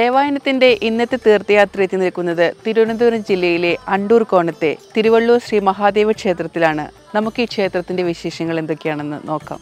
ദേവായനത്തിന്റെ ഇന്നത്തെ തീർത്ഥയാത്ര എത്തി നിൽക്കുന്നത് തിരുവനന്തപുരം ജില്ലയിലെ അണ്ടൂർ കോണത്തെ തിരുവള്ളൂർ ശ്രീ മഹാദേവ ക്ഷേത്രത്തിലാണ് നമുക്ക് ഈ ക്ഷേത്രത്തിന്റെ വിശേഷങ്ങൾ എന്തൊക്കെയാണെന്ന് നോക്കാം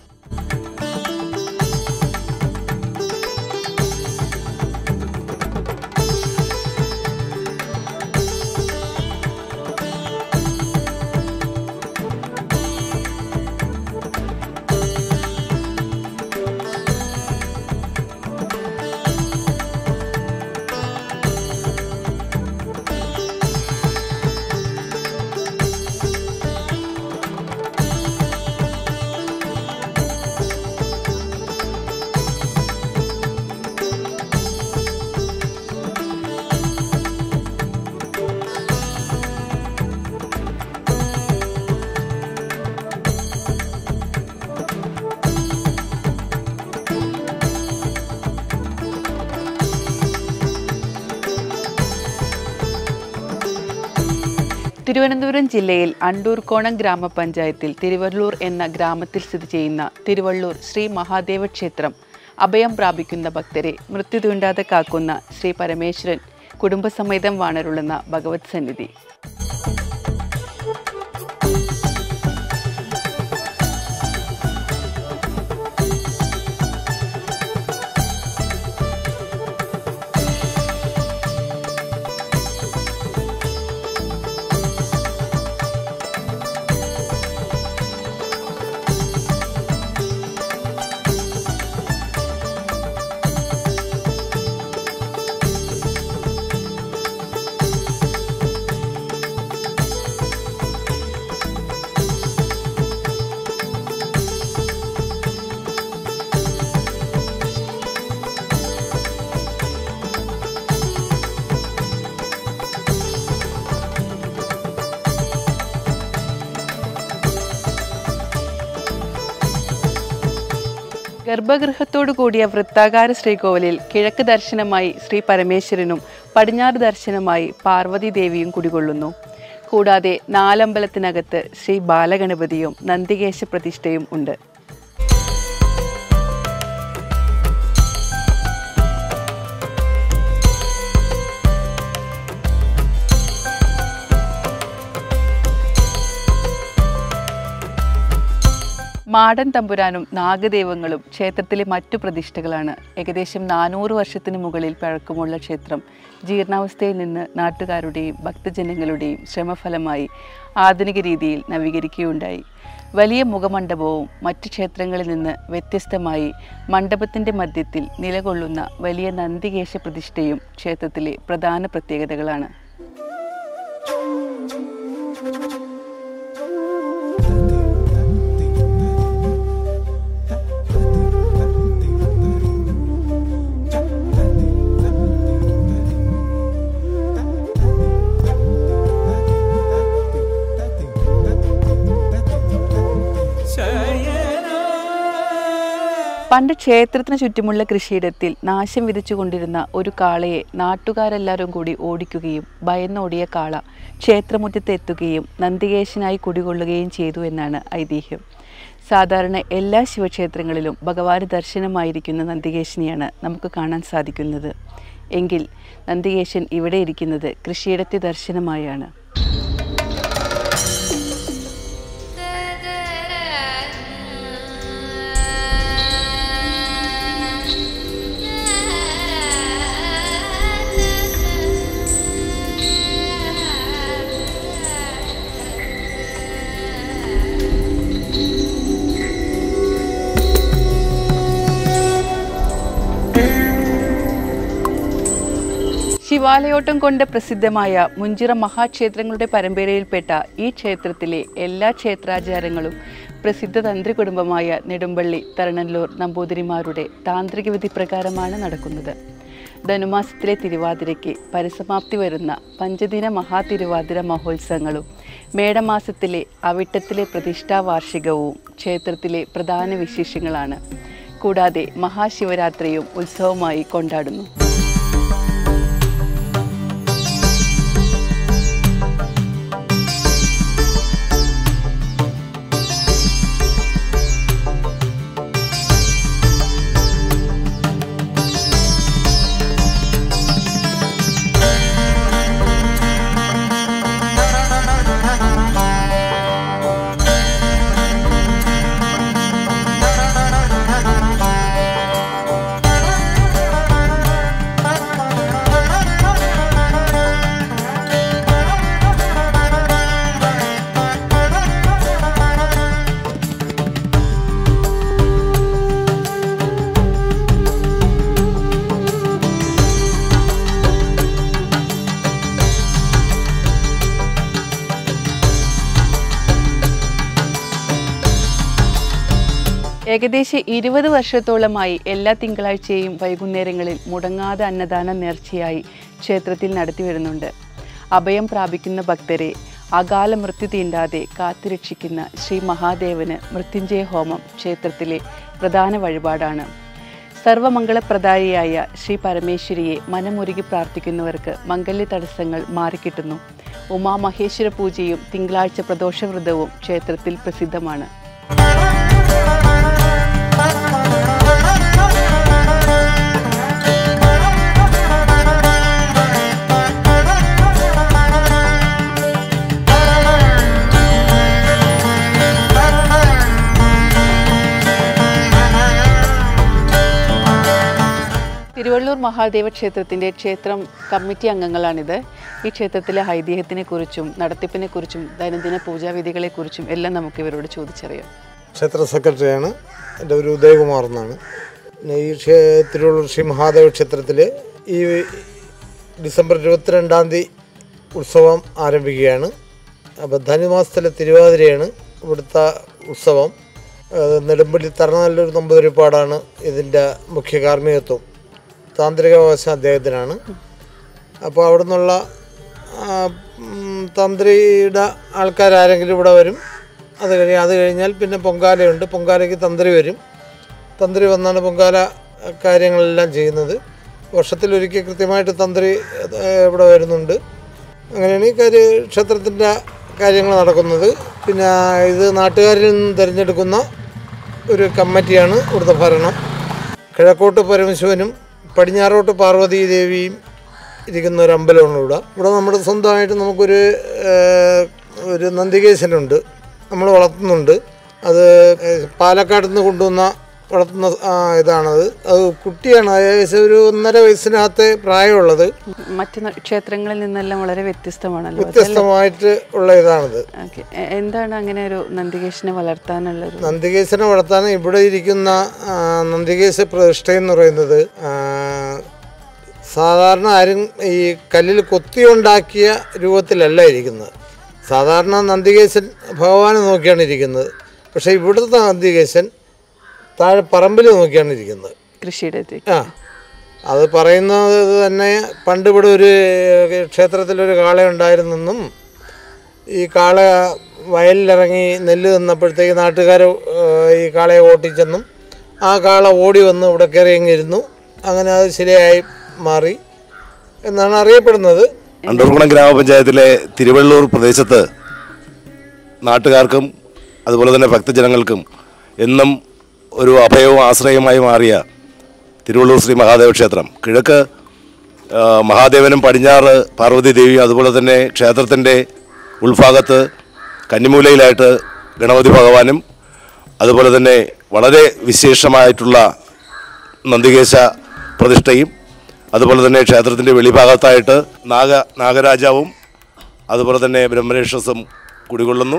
തിരുവനന്തപുരം ജില്ലയിൽ അണ്ടൂർക്കോണം ഗ്രാമപഞ്ചായത്തിൽ തിരുവള്ളൂർ എന്ന ഗ്രാമത്തിൽ സ്ഥിതി ചെയ്യുന്ന തിരുവള്ളൂർ ശ്രീ മഹാദേവ ക്ഷേത്രം അഭയം പ്രാപിക്കുന്ന ഭക്തരെ മൃത്യു തീണ്ടാതെ കാക്കുന്ന ശ്രീ പരമേശ്വരൻ കുടുംബസമേതം വാണരുളുന്ന ഭഗവത് സന്നിധി ഗർഭഗൃഹത്തോടു കൂടിയ വൃത്താകാര ശ്രീകോവിലിൽ കിഴക്ക് ദർശനമായി ശ്രീ പരമേശ്വരനും പടിഞ്ഞാറ് ദർശനമായി പാർവതി ദേവിയും കുടികൊള്ളുന്നു കൂടാതെ നാലമ്പലത്തിനകത്ത് ശ്രീ ബാലഗണപതിയും നന്ദികേശ പ്രതിഷ്ഠയും ഉണ്ട് മാടൻ തമ്പുരാനും നാഗദൈവങ്ങളും ക്ഷേത്രത്തിലെ മറ്റു പ്രതിഷ്ഠകളാണ് ഏകദേശം നാനൂറ് വർഷത്തിന് മുകളിൽ പഴക്കമുള്ള ക്ഷേത്രം ജീർണാവസ്ഥയിൽ നിന്ന് നാട്ടുകാരുടെയും ഭക്തജനങ്ങളുടെയും ശ്രമഫലമായി ആധുനിക രീതിയിൽ നവീകരിക്കുകയുണ്ടായി വലിയ മുഖമണ്ഡപവും മറ്റു ക്ഷേത്രങ്ങളിൽ നിന്ന് വ്യത്യസ്തമായി മണ്ഡപത്തിൻ്റെ മധ്യത്തിൽ നിലകൊള്ളുന്ന വലിയ നന്ദികേശ പ്രതിഷ്ഠയും ക്ഷേത്രത്തിലെ പ്രധാന പ്രത്യേകതകളാണ് പണ്ട് ക്ഷേത്രത്തിന് ചുറ്റുമുള്ള കൃഷിയിടത്തിൽ നാശം വിതച്ചുകൊണ്ടിരുന്ന ഒരു കാളയെ നാട്ടുകാരെല്ലാവരും കൂടി ഓടിക്കുകയും ഭയന്നോടിയ കാള ക്ഷേത്രമുറ്റത്ത് എത്തുകയും നന്ദികേശനായി കുടികൊള്ളുകയും ചെയ്തു എന്നാണ് ഐതിഹ്യം സാധാരണ എല്ലാ ശിവക്ഷേത്രങ്ങളിലും ഭഗവാന് ദർശനമായിരിക്കുന്ന നന്ദികേശനെയാണ് നമുക്ക് കാണാൻ സാധിക്കുന്നത് എങ്കിൽ നന്ദികേശൻ ഇവിടെ ഇരിക്കുന്നത് കൃഷിയിടത്തെ ദർശനമായാണ് ശിവാലയോട്ടം കൊണ്ട് പ്രസിദ്ധമായ മുഞ്ചിറ മഹാക്ഷേത്രങ്ങളുടെ പരമ്പരയിൽപ്പെട്ട ഈ ക്ഷേത്രത്തിലെ എല്ലാ ക്ഷേത്രാചാരങ്ങളും പ്രസിദ്ധ തന്ത്രി കുടുംബമായ നെടുമ്പള്ളി തരണല്ലൂർ നമ്പൂതിരിമാരുടെ താന്ത്രിക വിധി പ്രകാരമാണ് നടക്കുന്നത് ധനുമാസത്തിലെ തിരുവാതിരയ്ക്ക് പരിസമാപ്തി വരുന്ന പഞ്ചദിന മഹാതിരുവാതിര മഹോത്സവങ്ങളും മേടമാസത്തിലെ അവിട്ടത്തിലെ പ്രതിഷ്ഠാ വാർഷികവും ക്ഷേത്രത്തിലെ പ്രധാന വിശേഷങ്ങളാണ് കൂടാതെ മഹാശിവരാത്രിയും ഉത്സവമായി കൊണ്ടാടുന്നു ഏകദേശം ഇരുപത് വർഷത്തോളമായി എല്ലാ തിങ്കളാഴ്ചയും വൈകുന്നേരങ്ങളിൽ മുടങ്ങാതെ അന്നദാന നേർച്ചയായി ക്ഷേത്രത്തിൽ നടത്തി വരുന്നുണ്ട് അഭയം പ്രാപിക്കുന്ന ഭക്തരെ അകാല മൃത്യു തീണ്ടാതെ കാത്തുരക്ഷിക്കുന്ന ശ്രീ മഹാദേവന് മൃത്യുഞ്ജയ ഹോമം ക്ഷേത്രത്തിലെ പ്രധാന വഴിപാടാണ് സർവമംഗളപ്രദായിയായ ശ്രീ പരമേശ്വരിയെ മനമൊരുകി പ്രാർത്ഥിക്കുന്നവർക്ക് മംഗല്യ തടസ്സങ്ങൾ മാറിക്കിട്ടുന്നു ഉമാമഹേശ്വര പൂജയും തിങ്കളാഴ്ച പ്രദോഷവ്രതവും ക്ഷേത്രത്തിൽ പ്രസിദ്ധമാണ് തിരുവള്ളൂർ മഹാദേവ ക്ഷേത്രത്തിൻ്റെ ക്ഷേത്രം കമ്മിറ്റി അംഗങ്ങളാണിത് ഈ ക്ഷേത്രത്തിലെ ഐതിഹ്യത്തിനെ കുറിച്ചും നടത്തിപ്പിനെ കുറിച്ചും ദൈനംദിന പൂജാവിധികളെക്കുറിച്ചും എല്ലാം നമുക്ക് ഇവരോട് ചോദിച്ചറിയാം ക്ഷേത്ര സെക്രട്ടറിയാണ് എൻ്റെ ഒരു ഉദയകുമാർ എന്നാണ് പിന്നെ ഈ ക്ഷേ തിരുവള്ളൂർ ശ്രീ മഹാദേവ ക്ഷേത്രത്തിൽ ഈ ഡിസംബർ ഇരുപത്തിരണ്ടാം തീയതി ഉത്സവം ആരംഭിക്കുകയാണ് അപ്പോൾ ധനുമാസത്തിലെ തിരുവാതിരയാണ് ഇവിടുത്തെ ഉത്സവം അത് നെടുമ്പള്ളി തറനല്ലൂർ നമ്പൂതിരിപ്പാടാണ് ഇതിൻ്റെ മുഖ്യ കാർമ്മികത്വം താന്ത്രികാവകാശം അദ്ദേഹത്തിനാണ് അപ്പോൾ അവിടെ നിന്നുള്ള തന്ത്രിയുടെ ആൾക്കാരാരെങ്കിലും ഇവിടെ വരും അത് കഴിഞ്ഞ് അത് കഴിഞ്ഞാൽ പിന്നെ പൊങ്കാലയുണ്ട് പൊങ്കാലയ്ക്ക് തന്ത്രി വരും തന്ത്രി വന്നാണ് പൊങ്കാല കാര്യങ്ങളെല്ലാം ചെയ്യുന്നത് വർഷത്തിലൊരിക്കൽ കൃത്യമായിട്ട് തന്ത്രി ഏഹ്, ഇവിടെ വരുന്നുണ്ട് അങ്ങനെയാണ് ഈ കാര്യ ക്ഷേത്രത്തിൻ്റെ കാര്യങ്ങൾ നടക്കുന്നത് പിന്നെ ഇത് നാട്ടുകാരിൽ നിന്ന് തിരഞ്ഞെടുക്കുന്ന ഒരു കമ്മിറ്റിയാണ് ഇവിടുത്തെ ഭരണം കിഴക്കോട്ട് പരമശിവനും പടിഞ്ഞാറോട്ട് പാർവതീ ദേവിയും ഇരിക്കുന്ന ഒരു അമ്പലമാണ് ഇവിടെ ഇവിടെ നമ്മുടെ സ്വന്തമായിട്ട് നമുക്കൊരു ഏഹ്, ഒരു നന്ദികേശനുണ്ട് നമ്മൾ വളർത്തുന്നുണ്ട് അത് ഏഹ്, പാലക്കാട് നിന്ന് കൊണ്ടുവന്ന വളർത്തുന്ന ആ, ഇതാണത് അത് കുട്ടിയാണ് ഏകദേശം ഒരു ഒന്നര വയസ്സിനകത്തെ പ്രായമുള്ളത് മറ്റ് ന- ക്ഷേത്രങ്ങളിൽ നിന്നെല്ലാം വളരെ വ്യത്യസ്തമാണല്ലോ വ്യത്യസ്തമായിട്ട് ഉള്ള ഇതാണിത് ഓക്കെ എന്താണ് അങ്ങനെ ഒരു നന്ദികേശനെ വളർത്താനുള്ള ഒരു നന്ദികേശനെ വളർത്താൻ ഇവിടെ ഇരിക്കുന്ന ആ, നന്ദികേശ പ്രതിഷ്ഠ എന്ന് പറയുന്നത് ആ, സാധാരണ ആരും ഈ കല്ലിൽ കൊത്തിയുണ്ടാക്കിയ രൂപത്തിലല്ല ഇരിക്കുന്നത് സാധാരണ നന്ദികേശൻ ഭഗവാനെ നോക്കിയാണ് ഇരിക്കുന്നത് പക്ഷേ ഇവിടുത്തെ നന്ദികേശൻ താഴെ പറമ്പിൽ നോക്കിയാണ് ഇരിക്കുന്നത് കൃഷിയുടെ ഇത്. ആ അത് പറയുന്നത് തന്നെ പണ്ട് ഇവിടെ ഒരു ക്ഷേത്രത്തിലൊരു കാള ഉണ്ടായിരുന്നെന്നും ഈ കാള വയലിലിറങ്ങി നെല്ല് തിന്നപ്പോഴത്തേക്ക് നാട്ടുകാർ ഈ കാളയെ ഓട്ടിച്ചെന്നും ആ കാള ഓടി വന്ന് ഇവിടെ കയറി ഇരുന്നു അങ്ങനെ അത് ശരിയായി മാറി എന്നാണ് അറിയപ്പെടുന്നത് അണ്ടൂർകുളം ഗ്രാമപഞ്ചായത്തിലെ തിരുവള്ളൂർ പ്രദേശത്ത് നാട്ടുകാർക്കും അതുപോലെ തന്നെ ഭക്തജനങ്ങൾക്കും എന്നും ഒരു അഭയവും ആശ്രയവുമായി മാറിയ തിരുവള്ളൂർ ശ്രീ മഹാദേവ ക്ഷേത്രം കിഴക്ക് ആ, മഹാദേവനും പടിഞ്ഞാറ് പാർവതി ദേവിയും അതുപോലെ തന്നെ ക്ഷേത്രത്തിൻ്റെ ഉൾഭാഗത്ത് കന്നിമൂലയിലായിട്ട് ഗണപതി ഭഗവാനും അതുപോലെ തന്നെ വളരെ വിശേഷമായിട്ടുള്ള നന്ദികേശ പ്രതിഷ്ഠയും അതുപോലെ തന്നെ ക്ഷേത്രത്തിൻ്റെ വെളിഭാഗത്തായിട്ട് നാഗ നാഗരാജാവും അതുപോലെ തന്നെ ബ്രഹ്മരക്ഷസും കുടികൊള്ളുന്നു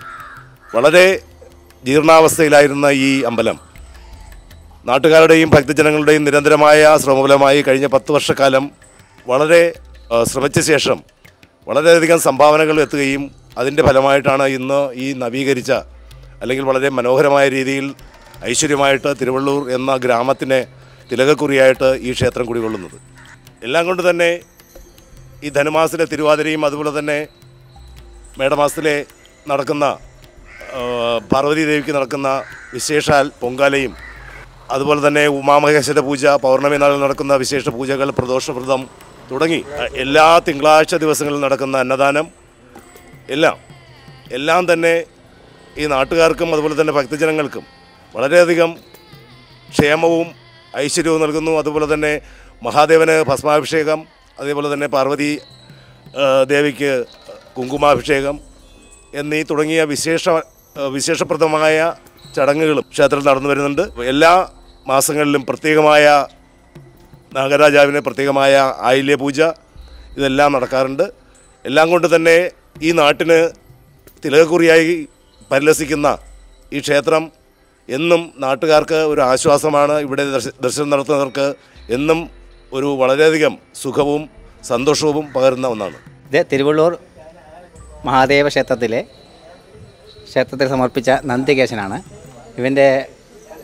വളരെ ജീർണാവസ്ഥയിലായിരുന്ന ഈ അമ്പലം നാട്ടുകാരുടെയും ഭക്തജനങ്ങളുടെയും നിരന്തരമായ ശ്രമഫലമായി കഴിഞ്ഞ പത്ത് വർഷക്കാലം വളരെ ആ, ശ്രമിച്ച ശേഷം വളരെയധികം സംഭാവനകൾ എത്തുകയും അതിൻ്റെ ഫലമായിട്ടാണ് ഇന്ന് ഈ നവീകരിച്ച അല്ലെങ്കിൽ വളരെ മനോഹരമായ രീതിയിൽ ഐശ്വര്യമായിട്ട് തിരുവള്ളൂർ എന്ന ഗ്രാമത്തിനെ തിലകക്കുറിയായിട്ട് ഈ ക്ഷേത്രം കുടികൊള്ളുന്നത് എല്ലാം കൊണ്ട് തന്നെ ഈ ധനുമാസത്തിലെ തിരുവാതിരയും അതുപോലെ തന്നെ മേടമാസത്തിലെ നടക്കുന്ന ആ, പാർവതി ദേവിക്ക് നടക്കുന്ന വിശേഷാൽ പൊങ്കാലയും അതുപോലെ തന്നെ ഉമാമഹേശ്വര പൂജ പൗർണമി നാളിൽ നടക്കുന്ന വിശേഷ പൂജകൾ പ്രദോഷവ്രതം തുടങ്ങി ആ, എല്ലാ തിങ്കളാഴ്ച ദിവസങ്ങളിൽ നടക്കുന്ന അന്നദാനം എല്ലാം എല്ലാം തന്നെ ഈ നാട്ടുകാർക്കും അതുപോലെ തന്നെ ഭക്തജനങ്ങൾക്കും വളരെയധികം ക്ഷേമവും ഐശ്വര്യവും നൽകുന്നു അതുപോലെ തന്നെ മഹാദേവന് ഭസ്മാഭിഷേകം അതേപോലെ തന്നെ പാർവതി ആ, ദേവിക്ക് കുങ്കുമാഭിഷേകം എന്നീ തുടങ്ങിയ വിശേഷ ആ, വിശേഷപ്രദമായ ചടങ്ങുകളും ക്ഷേത്രത്തിൽ നടന്നു വരുന്നുണ്ട് എല്ലാ മാസങ്ങളിലും പ്രത്യേകമായ നാഗരാജാവിന് പ്രത്യേകമായ ആയില്യ പൂജ ഇതെല്ലാം നടക്കാറുണ്ട് എല്ലാം കൊണ്ട് തന്നെ ഈ നാട്ടിന് തിലകക്കുറിയായി പരിലസിക്കുന്ന ഈ ക്ഷേത്രം എന്നും നാട്ടുകാർക്ക് ഒരു ആശ്വാസമാണ് ഇവിടെ ദർശ- ദർശനം നടത്തുന്നവർക്ക് എന്നും ഒരു വളരെയധികം സുഖവും സന്തോഷവും പകരുന്ന ഒന്നാണ് ഇത് തിരുവള്ളൂർ മഹാദേവ ക്ഷേത്രത്തിലെ ക്ഷേത്രത്തിൽ സമർപ്പിച്ച നന്ദികേശനാണ് ഇവൻ്റെ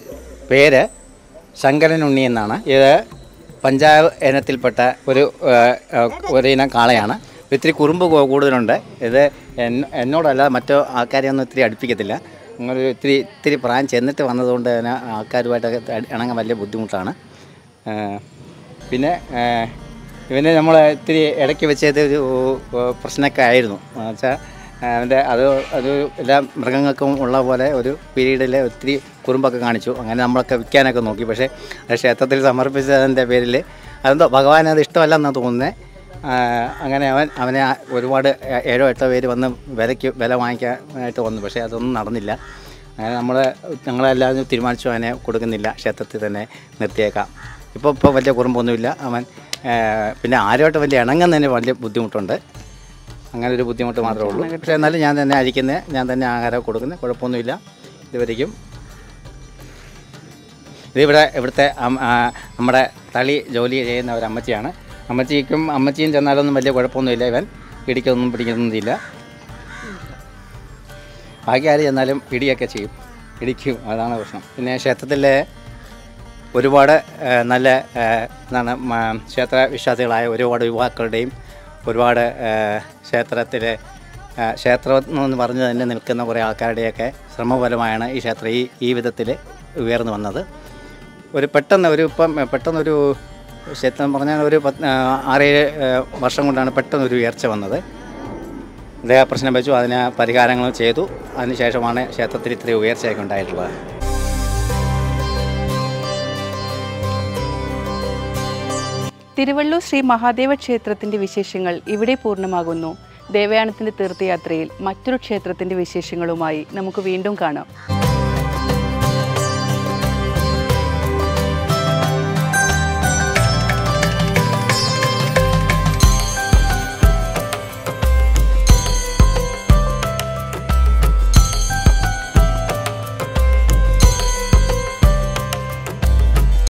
പേര് ശങ്കരൻ ഉണ്ണി എന്നാണ് ഇത് പഞ്ചാബ് ഇനത്തിൽപ്പെട്ട ഒരു ആ, ആ, ഒരു ഇനം കാളയാണ് ഇത്തിരി കുറുമ്പ് കൂ- കൂടുതലുണ്ട് ഇത് എന്ന- എന്നോടല്ല മറ്റു ആൾക്കാരെയൊന്നും ഇത്തിരി അടുപ്പിക്കത്തില്ല അങ്ങനെ ഒരു ഇത്തിരി ഇത്തിരി പ്രായം ചെന്നിട്ട് വന്നതുകൊണ്ട് തന്നെ ആൾക്കാരുമായിട്ടൊക്കെ അടി- ഇണങ്ങാൻ വലിയ ബുദ്ധിമുട്ടാണ് ആ, പിന്നെ ആ, ഇവന് നമ്മൾ ഇത്തിരി ഇടയ്ക്ക് വെച്ചത് ഒരു ആ, പ്രശ്നമൊക്കെ ആയിരുന്നു എന്നുവെച്ചാൽ അവൻ്റെ അത് അത് എല്ലാ മൃഗങ്ങൾക്കും ഉള്ള പോലെ ഒരു പീരീഡിൽ ഒത്തിരി കുറുമ്പൊക്കെ കാണിച്ചു അങ്ങനെ നമ്മളൊക്കെ വിൽക്കാനൊക്കെ നോക്കി പക്ഷേ അത് ക്ഷേത്രത്തിൽ സമർപ്പിച്ചതിൻ്റെ പേരിൽ അതെന്തോ ഭഗവാൻ അത് ഇഷ്ടമല്ലെന്നാണ് തോന്നുന്നത് അങ്ങനെ അവൻ അവനെ ആ ഒരുപാട് ഏ- ഏഴോ എട്ടോ പേര് വന്ന് വിലയ്ക്ക് വില വാങ്ങിക്കാനായിട്ട് വന്നു പക്ഷേ അതൊന്നും നടന്നില്ല അങ്ങനെ നമ്മൾ ഞങ്ങളെല്ലാവരും തീരുമാനിച്ചു അവനെ കൊടുക്കുന്നില്ല ക്ഷേത്രത്തിൽ തന്നെ നിർത്തിയേക്കാം ഇപ്പോൾ ഇപ്പോൾ വലിയ കുറുമ്പൊന്നുമില്ല അവൻ ആ, പിന്നെ ആരുമായിട്ട് വലിയ ഇണങ്ങുന്നതിന് വലിയ ബുദ്ധിമുട്ടുണ്ട് അങ്ങനെ ഒരു ബുദ്ധിമുട്ട് മാത്രമേ ഉള്ളൂ പക്ഷേ എന്നാലും ഞാൻ തന്നെ അഴിക്കുന്നത് ഞാൻ തന്നെ ആഹാരം കൊടുക്കുന്നത് കുഴപ്പമൊന്നുമില്ല ഇതുവരേക്കും ഇതിവിടെ ഇവിടുത്തെ അം- ആ, നമ്മുടെ തളി ജോലി ചെയ്യുന്ന ഒരു അമ്മച്ചിയാണ് അമ്മച്ചിക്കും അമ്മച്ചിയും ചെന്നാലൊന്നും വലിയ കുഴപ്പമൊന്നുമില്ല ഇവൻ ഇടിക്കൊന്നും പിടിക്കുന്നൊന്നുമില്ല ബാക്കി ആര് ചെന്നാലും ഇടിയൊക്കെ ചെയ്യും ഇടിക്കും അതാണ് പ്രശ്നം പിന്നെ ക്ഷേത്രത്തിലെ ഒരുപാട് ആ, നല്ല ആ, എന്താണ് മ- ക്ഷേത്ര വിശ്വാസികളായ ഒരുപാട് യുവാക്കളുടെയും ഒരുപാട് ആ, ക്ഷേത്രത്തിലെ ആ, ക്ഷേത്രം എന്ന് പറഞ്ഞ് തന്നെ നിൽക്കുന്ന കുറേ ആൾക്കാരുടെയൊക്കെ ശ്രമഫലമായാണ് ഈ ക്ഷേത്രം ഈ ഈ വിധത്തിൽ ഉയർന്നു വന്നത് ഒരു പെട്ടെന്ന് ഒരു ഇപ്പം പെട്ടെന്നൊരു ക്ഷേത്രം പറഞ്ഞാൽ ഒരു പത്ത് ആ, ആറേഴ് ആ, വർഷം കൊണ്ടാണ് പെട്ടെന്ന് ഒരു ഉയർച്ച വന്നത് ഇതേ പ്രശ്നം വെച്ചു അതിന് പരിഹാരങ്ങൾ ചെയ്തു അതിനുശേഷമാണ് ക്ഷേത്രത്തിൽ ഇത്രയും ഉയർച്ചയൊക്കെ ഉണ്ടായിട്ടുള്ളത് തിരുവള്ളൂർ ശ്രീ മഹാദേവ ക്ഷേത്രത്തിന്റെ വിശേഷങ്ങൾ ഇവിടെ പൂർണ്ണമാകുന്നു ദേവയാനത്തിന്റെ തീർത്ഥയാത്രയിൽ മറ്റൊരു ക്ഷേത്രത്തിന്റെ വിശേഷങ്ങളുമായി നമുക്ക് വീണ്ടും കാണാം